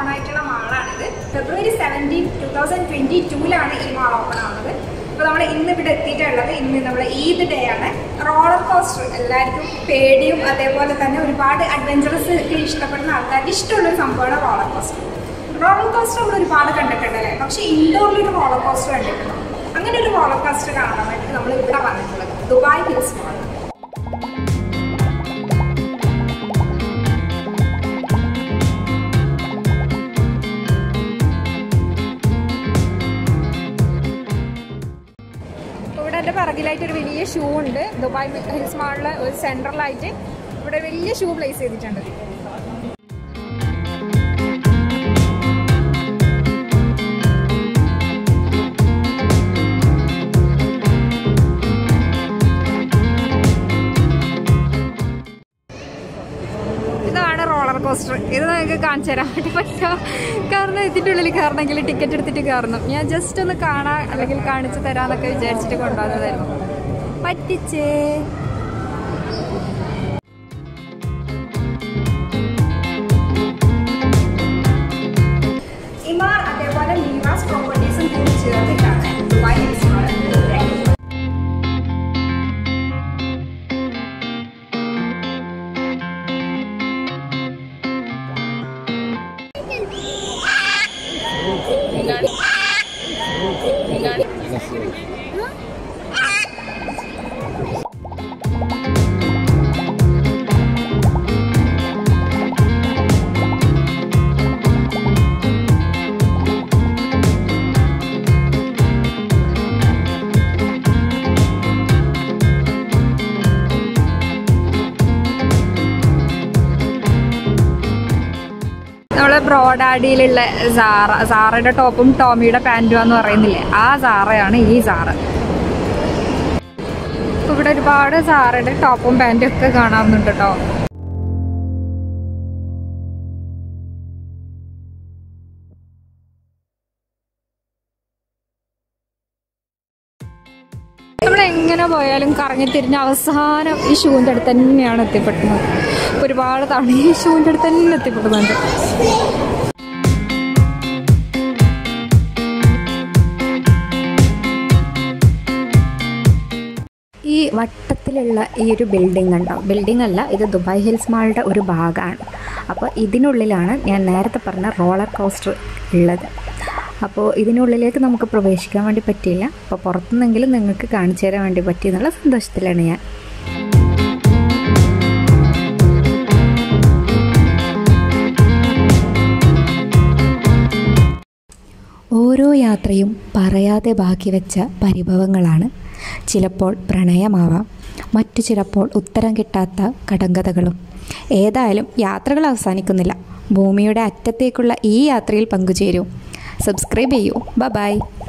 open ആയിട്ടുള്ള മാളാണിത് February seventeen two thousand twenty ടൂലാണ് ഈ മാൾ ഓപ്പൺ ആവുന്നത് അപ്പോൾ നമ്മൾ ഇന്ന് ഇവിടെ എത്തിയിട്ടുള്ളത് ഇന്ന് നമ്മുടെ ഈദ് ഡേ ആണ് റോളർ കോസ്റ്റർ എല്ലാവർക്കും പേടിയും അതേപോലെ തന്നെ ഒരുപാട് അഡ്വഞ്ചറസ് ഒക്കെ ഇഷ്ടപ്പെടുന്ന ആൾക്കാർക്ക് ഇഷ്ടമുള്ളൊരു സംഭവമാണ് റോളർ കോസ്റ്റർ റോളർ കോസ്റ്റർ നമ്മൾ ഒരുപാട് കണ്ടിട്ടുണ്ടല്ലേ പക്ഷേ ഇൻഡോറിൽ ഒരു റോളർ കോസ്റ്റർ കണ്ടിട്ടുണ്ടോ അങ്ങനെ ഒരു റോളർ കോസ്റ്റർ കാണാൻ വേണ്ടി നമ്മൾ ഇവിടെ വന്നിട്ടുള്ളത് ദുബായ് ഹിൽസ് മാൾ ഇവിടെ എൻ്റെ പിറകിലായിട്ട് ഒരു വലിയ ഷൂ ഉണ്ട് ദുബായ് ഹിൽസ് മാളിലെ ഒരു സെൻട്രലായിട്ട് ഇവിടെ വലിയ ഷൂ പ്ലേസ് ചെയ്തിട്ടുണ്ട് ഇതാണ് റോളർ കോസ്റ്റർ ഇത് നിങ്ങൾക്ക് കാണിച്ചു തരാൻ വേണ്ടി പറ്റുമോ കാരണം ഇതിൻ്റെ ഉള്ളിൽ കയറണമെങ്കിൽ ടിക്കറ്റ് എടുത്തിട്ട് കയറണം ഞാൻ ജസ്റ്റ് ഒന്ന് കാണാൻ അല്ലെങ്കിൽ കാണിച്ചു തരാന്നൊക്കെ വിചാരിച്ചിട്ട് കൊണ്ടുവന്നതായിരുന്നു പറ്റിച്ചേ ഇമാർ അതേപോലെ ലീവാസ് പ്രോപ്പർട്ടീസും കൂടി ചേർന്നിട്ടാണ് ദുബായ് ഹിൽസ് മാൾ ഇവിടെ നമ്മളെ ബ്രോഡാഡിയിലുള്ള സാറ സാറയുടെ ടോപ്പും ടോമിയുടെ പാൻറ്റും എന്ന് പറയുന്നില്ലേ ആ സാറയാണ് ഈ സാറ് ഇപ്പൊ ഇവിടെ ഒരുപാട് സാറയുടെ ടോപ്പും പാൻറ്റും ഒക്കെ കാണാവുന്നുണ്ട് കേട്ടോ നമ്മൾ എങ്ങനെ പോയാലും കറങ്ങി തിരിഞ്ഞ് അവസാനം ഈ ഷൂവിൻ്റെ അടുത്ത് തന്നെയാണ് എത്തിപ്പെടുന്നത് ഒരുപാട് തവണ ഈ ഷൂവിൻ്റെ അടുത്ത് തന്നെ എത്തിപ്പെടുന്നുണ്ട് ഈ വട്ടത്തിലുള്ള ഈ ഒരു ബിൽഡിംഗ് ഉണ്ടോ ബിൽഡിംഗ് അല്ല ഇത് ദുബായ് ഹിൽസ് മാളുടെ ഒരു ഭാഗമാണ് അപ്പോൾ ഇതിനുള്ളിലാണ് ഞാൻ നേരത്തെ പറഞ്ഞ റോളർ കോസ്റ്റർ ഉള്ളത് അപ്പോൾ ഇതിനുള്ളിലേക്ക് നമുക്ക് പ്രവേശിക്കാൻ വേണ്ടി പറ്റിയില്ല അപ്പോൾ പുറത്തുനിന്നെങ്കിലും നിങ്ങൾക്ക് കാണിച്ചു തരാൻ വേണ്ടി പറ്റി എന്നുള്ള സന്തോഷത്തിലാണ് ഞാൻ ഓരോ യാത്രയും പറയാതെ ബാക്കി വെച്ച പരിഭവങ്ങളാണ് ചിലപ്പോൾ പ്രണയമാവാം മറ്റു ചിലപ്പോൾ ഉത്തരം കിട്ടാത്ത കടങ്കഥകളും ഏതായാലും യാത്രകൾ അവസാനിക്കുന്നില്ല ഭൂമിയുടെ അറ്റത്തേക്കുള്ള ഈ യാത്രയിൽ പങ്കുചേരൂ സബ്സ്ക്രൈബ് ചെയ്യൂ ബ ബൈ